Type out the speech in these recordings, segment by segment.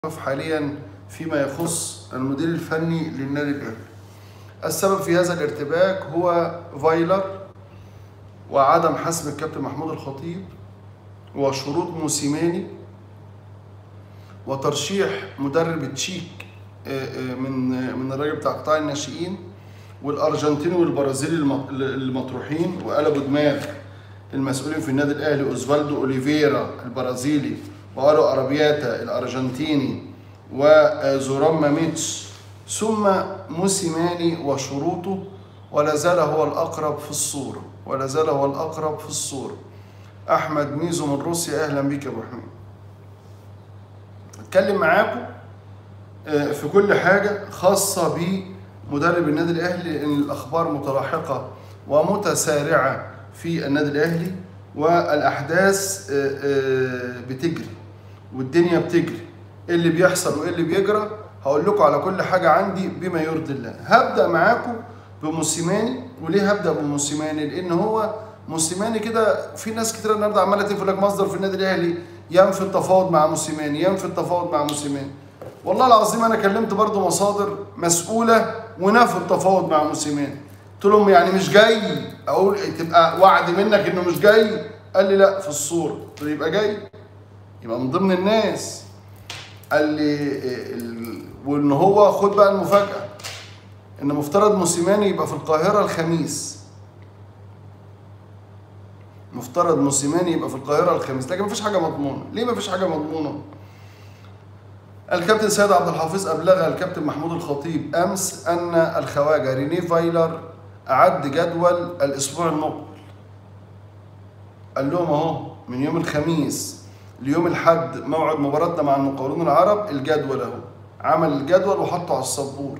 حاليا فيما يخص المدير الفني للنادي الاهلي السبب في هذا الارتباك هو فايلر وعدم حسم الكابتن محمود الخطيب وشروط موسيماني وترشيح مدرب تشيك من من الراجل بتاع قطاع الناشئين والارجنتيني والبرازيلي الم- المطروحين وقلبوا دماغ المسؤولين في النادي الاهلي اوزفالدو اوليفيرا البرازيلي وارو ارابياتا الارجنتيني وزورام ماميتش ثم موسيماني وشروطه ولا زال هو الاقرب في الصوره ولا زال هو الاقرب في الصوره احمد ميزو من روسيا اهلا بك يا ابو حميد اتكلم معاكم آه، في كل حاجه خاصه بمدرب النادي الاهلي لان الاخبار متلاحقه ومتسارعه في النادي الاهلي والاحداث آه، آه، بتجري والدنيا بتجري ايه اللي بيحصل وايه اللي بيجرى هقول لكم على كل حاجه عندي بما يرضي الله هبدا معاكم بموسيماني وليه هبدا بموسيماني لان هو موسيماني كده في ناس كتير النهارده عماله تقول لك مصدر في النادي الاهلي ينفي التفاوض مع موسيماني ينفي التفاوض مع موسيماني والله العظيم انا كلمت برضو مصادر مسؤوله ونفوا التفاوض مع موسيماني قلت لهم يعني مش جاي اقول تبقى وعد منك انه مش جاي قال لي لا في الصوره قلت له يبقى جاي يبقى من ضمن الناس قال لي ال... وان هو خد بقى المفاجاه ان مفترض موسيماني يبقى في القاهره الخميس مفترض موسيماني يبقى في القاهره الخميس لكن مفيش حاجه مضمونه ليه مفيش حاجه مضمونه الكابتن سيد عبد الحفيظ ابلغ الكابتن محمود الخطيب امس ان الخواجه ريني فايلر اعد جدول الاسبوع المقبل قال لهم اهو من يوم الخميس ليوم الحد موعد مباراتنا مع المقاولون العرب الجدول اهو عمل الجدول وحطه على السبوره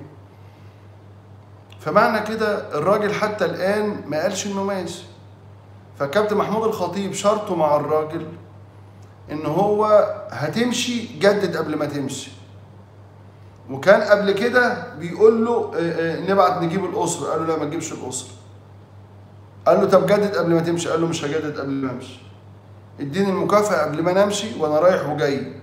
فمعنى كده الراجل حتى الان ما قالش انه ماشي فكابتن محمود الخطيب شرطه مع الراجل ان هو هتمشي جدد قبل ما تمشي وكان قبل كده بيقول له آه، آه، نبعت نجيب الاسره قال له لا ما تجيبش الاسره قال له طب جدد قبل ما تمشي قال له مش هجدد قبل ما امشي اديني المكافأة قبل ما نمشي وانا رايح وجاي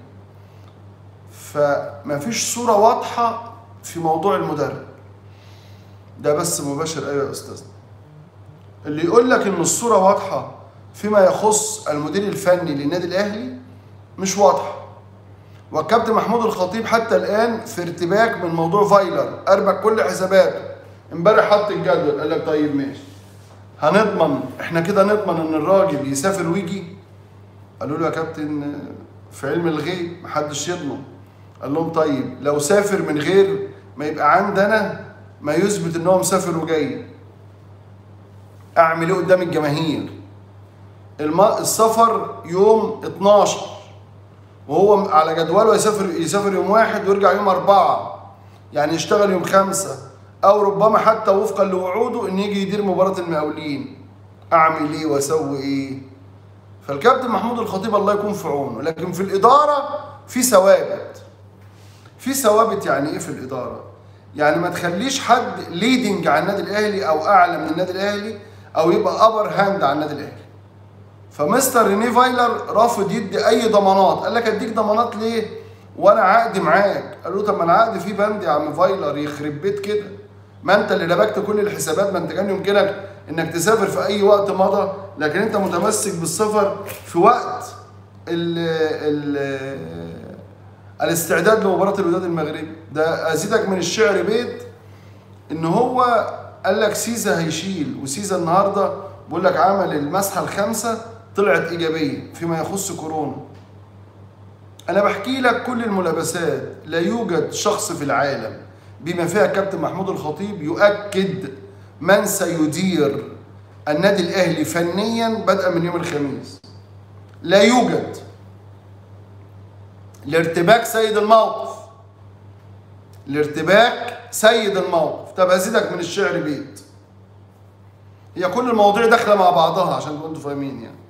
فما فيش صورة واضحة في موضوع المدرب ده بس مباشر ايوه يا استاذنا اللي يقول لك ان الصورة واضحة فيما يخص المدير الفني للنادي الاهلي مش واضحة والكابتن محمود الخطيب حتى الان في ارتباك من موضوع فايلر اربك كل حساباته امبارح حط الجدول قال لك طيب ماشي هنضمن احنا كده نضمن ان الراجل يسافر ويجي قالوا له يا كابتن في علم الغيب محدش يضمن قال لهم طيب لو سافر من غير ما يبقى عندنا ما يثبت ان هو مسافر وجاي اعمل ايه قدام الجماهير الم... السفر يوم 12 وهو على جدوله يسافر يسافر يوم واحد ويرجع يوم أربعة يعني يشتغل يوم خمسة أو ربما حتى وفقا لوعوده إن يجي يدير مباراة المقاولين أعمل إيه وأسوي إيه فالكابتن محمود الخطيب الله يكون في عونه لكن في الإدارة في ثوابت في ثوابت يعني إيه في الإدارة يعني ما تخليش حد ليدنج على النادي الأهلي أو أعلى من النادي الأهلي أو يبقى أبر هاند على النادي الأهلي فمستر ريني فايلر رافض يدي اي ضمانات قال لك اديك ضمانات ليه وانا عقد معاك قال له طب ما العقد فيه بند يا عم فايلر يخرب بيت كده ما انت اللي ربكت كل الحسابات ما انت كان يمكنك انك تسافر في اي وقت مضى لكن انت متمسك بالسفر في وقت ال ال الاستعداد لمباراه الوداد المغربي ده ازيدك من الشعر بيت ان هو قال لك سيزا هيشيل وسيزا النهارده بيقول لك عمل المسحه الخامسه طلعت ايجابيه فيما يخص كورونا انا بحكي لك كل الملابسات لا يوجد شخص في العالم بما فيها كابتن محمود الخطيب يؤكد من سيدير النادي الاهلي فنيا بدءا من يوم الخميس لا يوجد الارتباك سيد الموقف الارتباك سيد الموقف طب ازيدك من الشعر بيت هي كل المواضيع داخله مع بعضها عشان تبقوا انتوا فاهمين يعني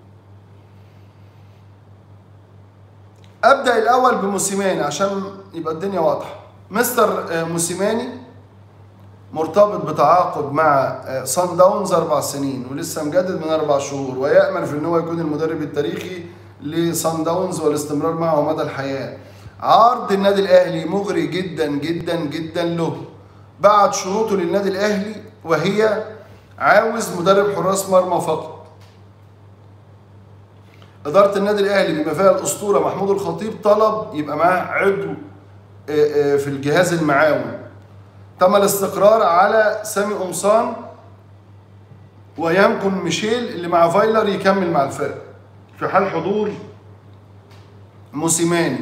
ابدا الاول بموسيماني عشان يبقى الدنيا واضحه مستر آه، موسيماني مرتبط بتعاقد مع آه، صن داونز اربع سنين ولسه مجدد من اربع شهور ويامل في ان هو يكون المدرب التاريخي لصن داونز والاستمرار معه مدى الحياه عرض النادي الاهلي مغري جدا جدا جدا له بعت شروطه للنادي الاهلي وهي عاوز مدرب حراس مرمى فقط إدارة النادي الأهلي بما فيها الأسطورة محمود الخطيب طلب يبقى معاه عضو آه، آه، في الجهاز المعاون تم الاستقرار على سامي قمصان ويمكن ميشيل اللي مع فايلر يكمل مع الفرق في حال حضور موسيماني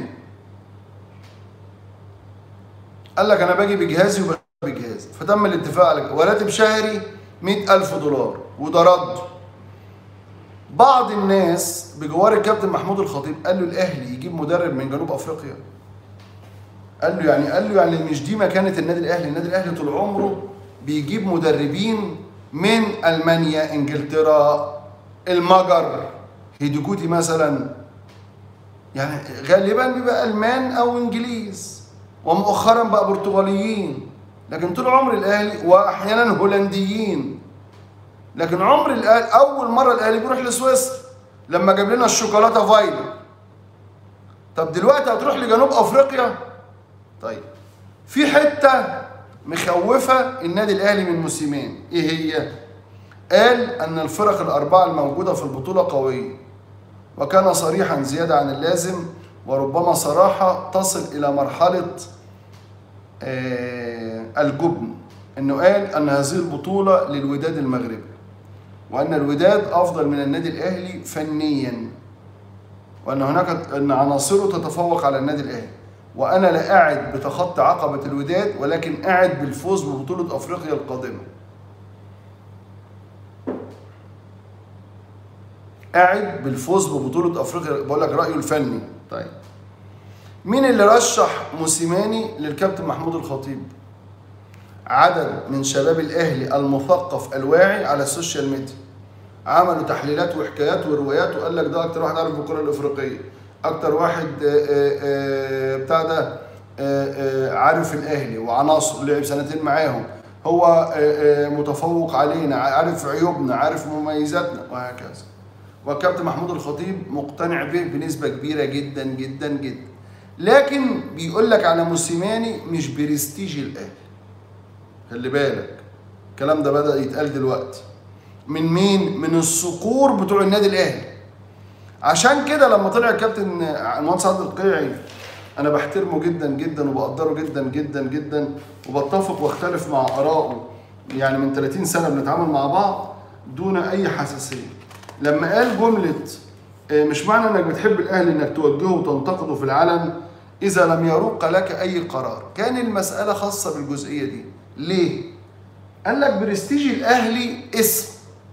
قال لك انا باجي بجهازي وباجي بجهازي فتم الاتفاق على كده. وراتب شهري 100000 دولار وده رد بعض الناس بجوار الكابتن محمود الخطيب قال له الاهلي يجيب مدرب من جنوب افريقيا قال له يعني قال له يعني مش دي مكانه النادي الاهلي النادي الاهلي طول عمره بيجيب مدربين من المانيا انجلترا المجر هيديكوتي مثلا يعني غالبا بيبقى المان او انجليز ومؤخرا بقى برتغاليين لكن طول عمر الاهلي واحيانا هولنديين لكن عمر الاهلي اول مره الاهلي بيروح لسويسرا لما جاب لنا الشوكولاته فايلر طب دلوقتي هتروح لجنوب افريقيا طيب في حته مخوفه النادي الاهلي من موسمين ايه هي قال ان الفرق الاربعه الموجوده في البطوله قويه وكان صريحا زياده عن اللازم وربما صراحه تصل الى مرحله آه، الجبن انه قال ان هذه البطوله للوداد المغربي وان الوداد افضل من النادي الاهلي فنيا وان هناك ان عناصره تتفوق على النادي الاهلي وانا لا اعد بتخطي عقبه الوداد ولكن اعد بالفوز ببطوله افريقيا القادمه قاعد بالفوز ببطولة أفريقيا بقول لك رأيه الفني طيب مين اللي رشح موسيماني للكابتن محمود الخطيب عدد من شباب الأهلي المثقف الواعي على السوشيال ميديا عملوا تحليلات وحكايات وروايات وقال لك ده أكتر واحد عارف الكرة الأفريقية أكتر واحد آه، آه، آه، بتاع ده آه، آه، عارف الأهلي وعناصر لعب سنتين معاهم هو آه، آه، متفوق علينا عارف عيوبنا عارف مميزاتنا وهكذا والكابتن محمود الخطيب مقتنع به بنسبة كبيرة جدا جدا جدا لكن بيقول لك على موسيماني مش برستيج الاهلي خلي بالك الكلام ده بدأ يتقال دلوقتي من مين؟ من الصقور بتوع النادي الاهلي عشان كده لما طلع الكابتن المهندس عادل القيعي انا بحترمه جدا جدا وبقدره جدا جدا جدا وبتفق واختلف مع ارائه يعني من 30 سنه بنتعامل مع بعض دون اي حساسيه لما قال جمله آه، مش معنى انك بتحب الاهلي انك توجهه وتنتقده في العلن اذا لم يروق لك اي قرار كان المساله خاصه بالجزئيه دي ليه قال لك برستيج الاهلي اسم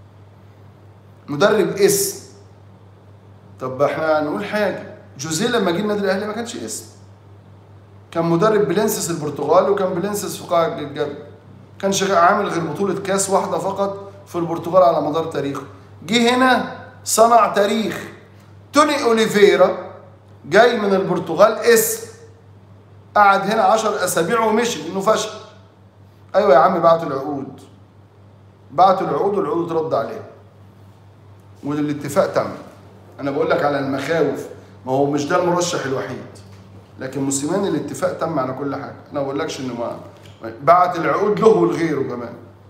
مدرب اسم طب احنا هنقول حاجه جوزيه لما جه النادي الاهلي ما كانش اسم كان مدرب بلينسس البرتغالي وكان بلينسس في قاع الجبل كان شغال عامل غير بطوله كاس واحده فقط في البرتغال على مدار تاريخه جه هنا صنع تاريخ توني اوليفيرا جاي من البرتغال اسم قعد هنا عشر اسابيع ومشي انه فشل ايوه يا عم بعتوا العقود بعتوا العقود والعقود اترد عليها والاتفاق تم انا بقول لك على المخاوف ما هو مش ده المرشح الوحيد لكن موسيماني الاتفاق تم على كل حاجه انا ما بقولكش انه ما بعت العقود له ولغيره كمان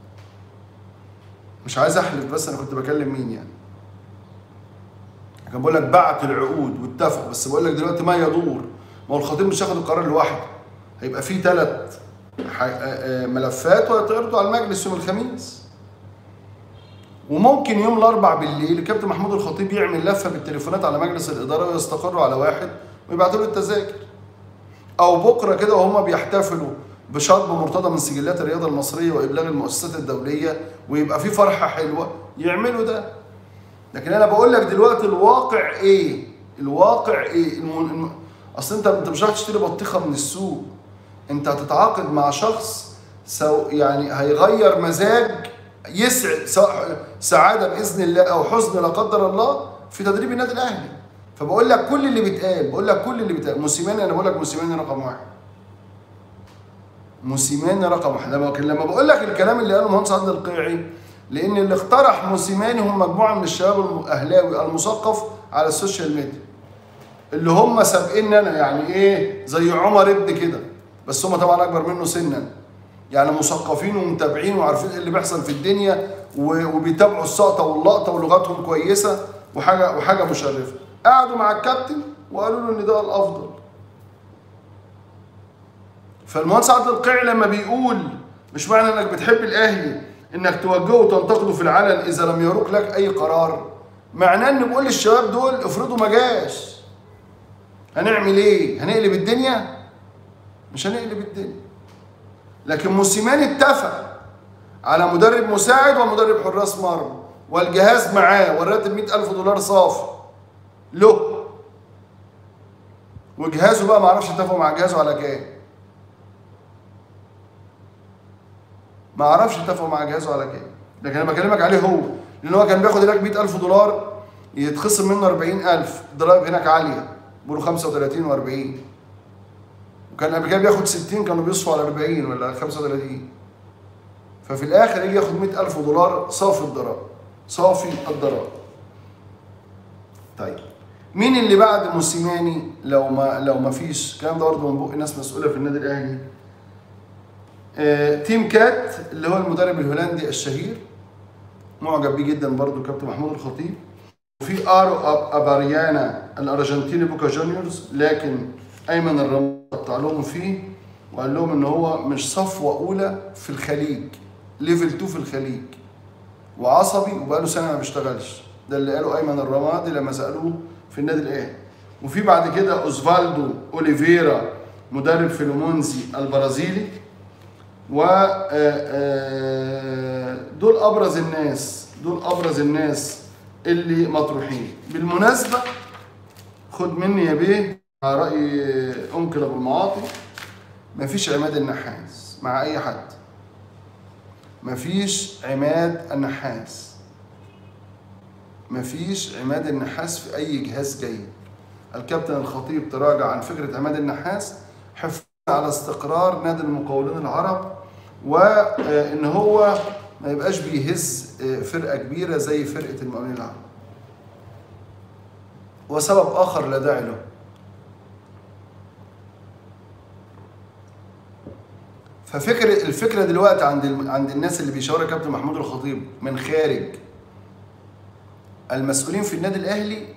مش عايز احلف بس انا كنت بكلم مين يعني كان بقول لك بعت العقود واتفقوا بس بقول لك دلوقتي ما يدور ما هو الخطيب مش هياخد القرار لوحده هيبقى في ثلاث ملفات وهيتعرضوا على المجلس يوم الخميس وممكن يوم الاربع بالليل الكابتن محمود الخطيب يعمل لفه بالتليفونات على مجلس الاداره ويستقروا على واحد ويبعتوا له التذاكر او بكره كده وهم بيحتفلوا بشطب مرتضى من سجلات الرياضه المصريه وابلاغ المؤسسات الدوليه ويبقى في فرحه حلوه يعملوا ده لكن انا بقول لك دلوقتي الواقع ايه الواقع ايه الم... الم... اصل انت انت مش رايح تشتري بطيخه من السوق انت هتتعاقد مع شخص سو يعني هيغير مزاج يسعد سواء سعاده باذن الله او حزن لا قدر الله في تدريب النادي الاهلي فبقول لك كل اللي بيتقال بقول لك كل اللي بيتقال موسيماني انا بقول لك موسيماني رقم واحد موسيماني رقم واحد لما لما بقول لك الكلام اللي قاله المهندس عادل القيعي لان اللي اقترح موسيماني هم مجموعه من الشباب الاهلاوي المثقف على السوشيال ميديا اللي هم سابقيني انا يعني ايه زي عمر ابن كده بس هم طبعا اكبر منه سنا يعني مثقفين ومتابعين وعارفين ايه اللي بيحصل في الدنيا و- وبيتابعوا السقطه واللقطه ولغتهم كويسه وحاجه وحاجه مشرفه قعدوا مع الكابتن وقالوا له ان ده الافضل فالمهندس عادل القيعي لما بيقول مش معنى انك بتحب الاهلي انك توجهه وتنتقده في العلن اذا لم يروق لك اي قرار معناه ان بقول للشباب دول افرضوا ما جاش هنعمل ايه؟ هنقلب الدنيا؟ مش هنقلب الدنيا لكن موسيماني اتفق على مدرب مساعد ومدرب حراس مرمى والجهاز معاه والراتب 100000 دولار صافي له وجهازه بقى معرفش اتفقوا مع جهازه على كام ما اعرفش اتفقوا مع جهازه على كام لكن انا بكلمك عليه هو لان هو كان بياخد هناك 100000 دولار يتخصم منه 40000 الضرايب هناك عاليه بيقولوا 35 و40 وكان قبل كده بياخد 60 كانوا بيصفوا على 40 ولا 35 ففي الاخر يجي ياخد 100000 دولار صافي الضرائب صافي الضرائب طيب مين اللي بعد موسيماني لو ما لو ما فيش الكلام ده برضه من بق ناس مسؤوله في النادي الاهلي آه، تيم كات اللي هو المدرب الهولندي الشهير معجب بيه جدا برضه كابتن محمود الخطيب وفي ارو أب- اباريانا الارجنتيني بوكا جونيورز لكن ايمن الرماد قطع لهم فيه وقال لهم ان هو مش صفوه اولى في الخليج ليفل 2 في الخليج وعصبي وبقاله سنه ما بيشتغلش ده اللي قاله ايمن الرمادي لما سالوه في النادي الاهلي وفي بعد كده اوزفالدو اوليفيرا مدرب فيلومونزي البرازيلي و آه، آه، دول ابرز الناس دول ابرز الناس اللي مطروحين بالمناسبه خد مني يا بيه على راي انكل ابو المعاطي مفيش عماد النحاس مع اي حد مفيش عماد النحاس مفيش عماد النحاس في اي جهاز جيد الكابتن الخطيب تراجع عن فكره عماد النحاس حفاظا على استقرار نادي المقاولين العرب وان هو ما يبقاش بيهز فرقه كبيره زي فرقه المقاولين العرب وسبب اخر لا داعي له ففكر الفكره دلوقتي عند الم- عند الناس اللي بيشاورها كابتن محمود الخطيب من خارج المسؤولين في النادي الاهلي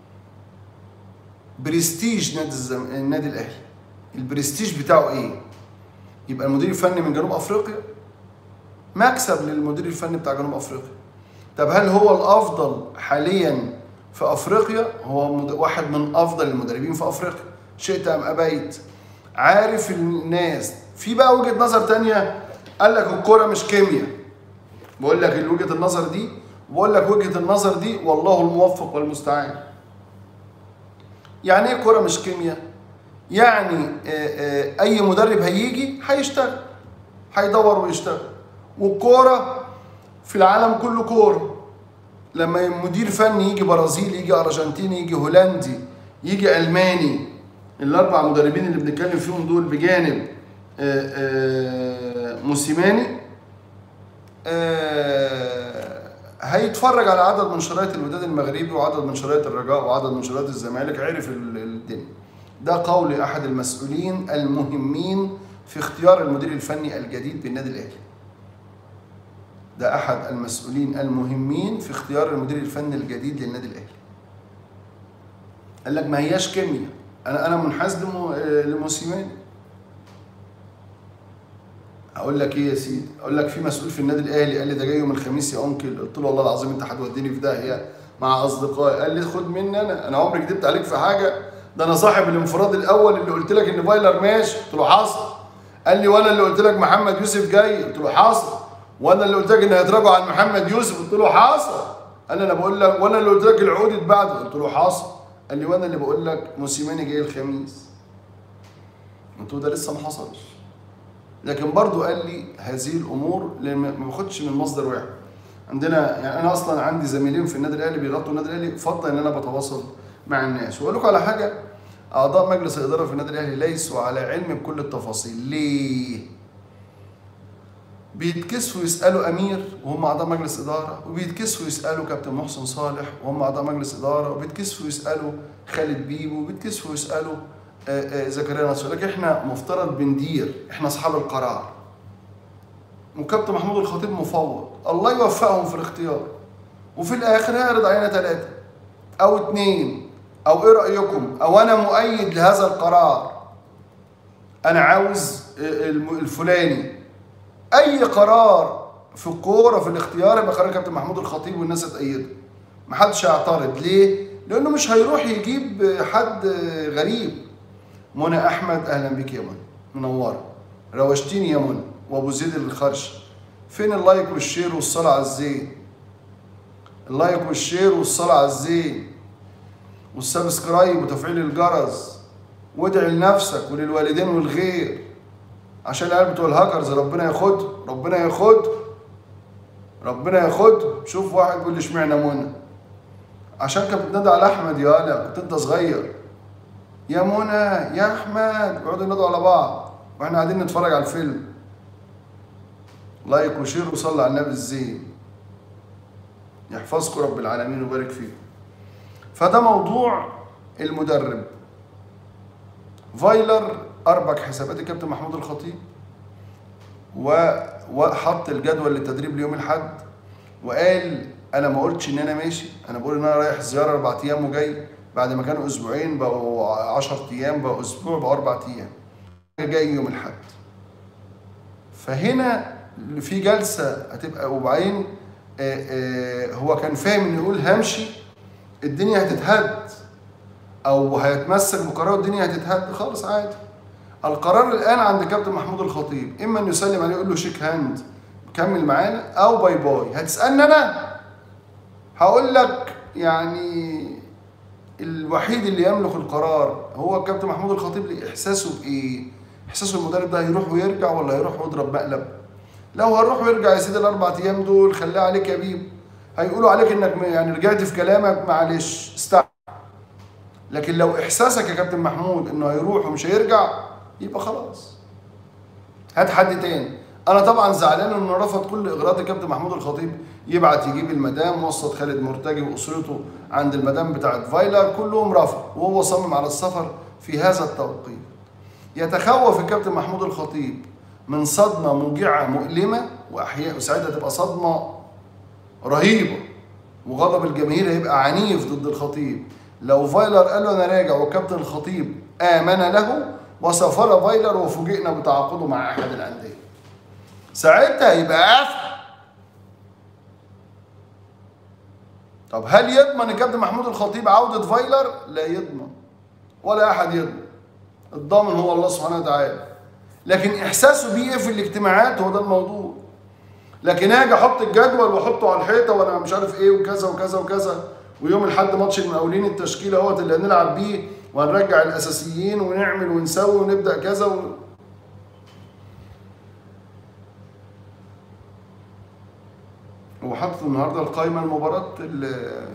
برستيج نادي الزم... النادي الاهلي البرستيج بتاعه ايه يبقى المدير الفني من جنوب افريقيا مكسب للمدير الفني بتاع جنوب افريقيا طب هل هو الافضل حاليا في افريقيا هو مد- واحد من افضل المدربين في افريقيا شئت ام ابيت عارف الناس في بقى وجهه نظر تانية قال لك الكوره مش كيمياء بقول لك وجهه النظر دي بقول لك وجهه النظر دي والله الموفق والمستعان يعني ايه كوره مش كيمياء يعني آه، آه، اي مدرب هيجي هيشتغل هيدور ويشتغل والكوره في العالم كله كوره لما مدير فني يجي برازيلي يجي ارجنتيني يجي هولندي يجي الماني الاربع مدربين اللي بنتكلم فيهم دول بجانب آه، آه، موسيماني آه، هيتفرج على عدد من شرايط الوداد المغربي وعدد من شرايط الرجاء وعدد من شرايط الزمالك عرف ال- الدنيا ده قول احد المسؤولين المهمين في اختيار المدير الفني الجديد بالنادي الاهلي ده احد المسؤولين المهمين في اختيار المدير الفني الجديد للنادي الاهلي قال لك ما هياش كيمياء انا انا منحاز لمو- آه، لموسيماني اقول لك ايه يا سيدي اقول لك في مسؤول في النادي الاهلي قال لي ده جاي يوم الخميس يا انكل قلت له والله العظيم انت هتوديني في داهيه مع اصدقائي قال لي خد مني انا انا عمري كدبت عليك في حاجه ده انا صاحب الانفراد الاول اللي قلت لك ان فايلر ماشي قلت له حاصل قال لي وانا اللي قلت لك محمد يوسف جاي قلت له حاصل وانا اللي قلت لك ان هيتراجعوا عن محمد يوسف قلت له حاصل قال لي انا بقول لك وانا اللي قلت لك العقود اتبعت قلت له حاصل قال لي وانا اللي بقول لك موسيماني جاي الخميس قلت له ده لسه ما حصلش لكن برضو قال لي هذه الامور لأن ما ما باخدش من مصدر واحد عندنا يعني انا اصلا عندي زميلين في النادي الاهلي بيغطوا النادي الاهلي فضلا ان انا بتواصل مع الناس واقول لكم على حاجه اعضاء مجلس الاداره في النادي الاهلي ليسوا على علم بكل التفاصيل ليه بيتكسفوا يسالوا امير وهم اعضاء مجلس اداره وبيتكسفوا يسالوا كابتن محسن صالح وهم اعضاء مجلس اداره وبيتكسفوا يسالوا خالد بيبو بيتكسفوا يسالوا آه، آه، زكريا نصر لكن احنا مفترض بندير احنا اصحاب القرار وكابتن محمود الخطيب مفوض الله يوفقهم في الاختيار وفي الاخر هيعرض علينا ثلاثه او اثنين او ايه رايكم او انا مؤيد لهذا القرار انا عاوز الم- الفلاني اي قرار في الكوره في الاختيار يبقى قرار كابتن محمود الخطيب والناس تأيده محدش هيعترض ليه لانه مش هيروح يجيب حد غريب منى احمد اهلا بك يا منى منوره روشتيني يا منى وابو زيد الخرش فين اللايك والشير والصلاه على الزين اللايك والشير والصلاه على الزين والسبسكرايب وتفعيل الجرس وادعي لنفسك وللوالدين والغير عشان العيال بتوع الهاكرز ربنا ياخد ربنا ياخد ربنا ياخد شوف واحد بيقول لي اشمعنى منى عشان كانت بتنادى على احمد يا هلا كنت انت صغير يا منى يا احمد بيقعدوا ينادوا على بعض واحنا قاعدين نتفرج على الفيلم لايك وشير وصلي على النبي الزين يحفظكم رب العالمين ويبارك فيكم فده موضوع المدرب فايلر اربك حسابات الكابتن محمود الخطيب و- وحط الجدول للتدريب ليوم الاحد وقال انا ما قلتش ان انا ماشي انا بقول ان انا رايح زياره اربع ايام وجاي بعد ما كانوا اسبوعين بقوا 10 ايام بقوا اسبوع بقوا اربع ايام جاي يوم الاحد فهنا في جلسه هتبقى وبعدين آه، آه، هو كان فاهم انه يقول همشي الدنيا هتتهد او هيتمسك بقرار الدنيا هتتهد خالص عادي القرار الان عند كابتن محمود الخطيب اما انه يسلم عليه يقول له شيك هاند كمل معانا او باي باي هتسالني انا هقول لك يعني الوحيد اللي يملك القرار هو الكابتن محمود الخطيب ليه احساسه بايه احساسه المدرب ده هيروح ويرجع ولا هيروح ويضرب مقلب لو هنروح ويرجع يا سيدي الاربع ايام دول خليها عليك يا بيب هيقولوا عليك انك م- يعني رجعت في كلامك معلش استحمل لكن لو احساسك يا كابتن محمود انه هيروح ومش هيرجع يبقى خلاص هات حد تاني انا طبعا زعلان انه رفض كل اغراض الكابتن محمود الخطيب يبعت يجيب المدام وسط خالد مرتجي واسرته عند المدام بتاعت فايلر كلهم رفض وهو صمم على السفر في هذا التوقيت يتخوف الكابتن محمود الخطيب من صدمه موجعه مؤلمه واحيانا وساعتها تبقى صدمه رهيبه وغضب الجماهير هيبقى عنيف ضد الخطيب لو فايلر قال له انا راجع والكابتن الخطيب امن له وسافر فايلر وفوجئنا بتعاقده مع احد الانديه ساعتها يبقى قفل طب هل يضمن الكابتن محمود الخطيب عودة فايلر؟ لا يضمن ولا أحد يضمن الضامن هو الله سبحانه وتعالى لكن إحساسه بيه إيه في الاجتماعات هو ده الموضوع لكن اجي احط الجدول واحطه على الحيطه وانا مش عارف ايه وكذا وكذا وكذا ويوم الاحد ماتش المقاولين التشكيل اهوت اللي هنلعب بيه وهنرجع الاساسيين ونعمل ونسوي ونبدا كذا و... هو حاطط النهارده القايمه المباراه ال-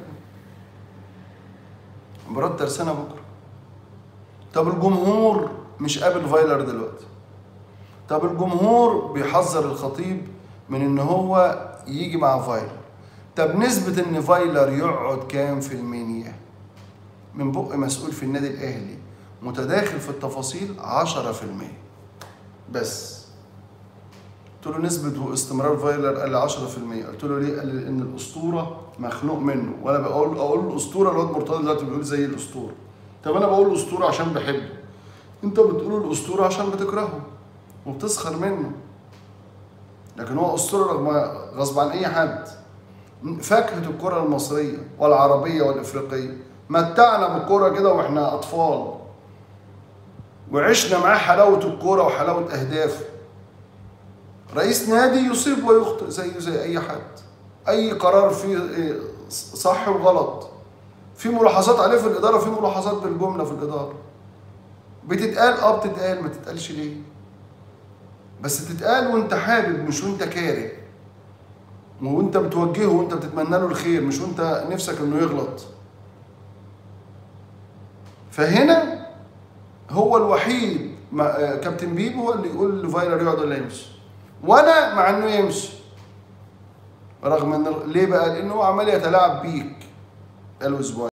مباراه ترسانه بكره طب الجمهور مش قابل فايلر دلوقتي طب الجمهور بيحذر الخطيب من ان هو يجي مع فايلر طب نسبة ان فايلر يقعد كام في المنيا من بق مسؤول في النادي الاهلي متداخل في التفاصيل 10% بس قلت له نسبة واستمرار فايلر قال لي 10% قلت له ليه؟ قال لي ان الاسطورة مخلوق منه وانا بقول اقول الاسطورة الواد مرتضى دلوقتي بيقول زي الاسطورة طب انا بقول الاسطورة عشان بحبه انت بتقول الاسطورة عشان بتكرهه وبتسخر منه لكن هو اسطوره رغم غصب عن اي حد فاكهه الكره المصريه والعربيه والافريقيه متعنا بالكوره كده واحنا اطفال وعشنا معاه حلاوه الكوره وحلاوه اهدافه رئيس نادي يصيب ويخطئ زيه زي اي حد اي قرار فيه إيه صح وغلط في ملاحظات عليه في الاداره في ملاحظات بالجمله في الاداره بتتقال اه بتتقال ما تتقالش ليه بس تتقال وانت حابب مش وانت كاره وانت بتوجهه وانت بتتمنى له الخير مش وانت نفسك انه يغلط فهنا هو الوحيد ما- آه، كابتن بيبو هو اللي يقول لفايلر يقعد ولا يمشي وانا مع انه يمشي رغم ان ليه بقى لانه هو عمال يتلاعب بيك قالوا اسبوعين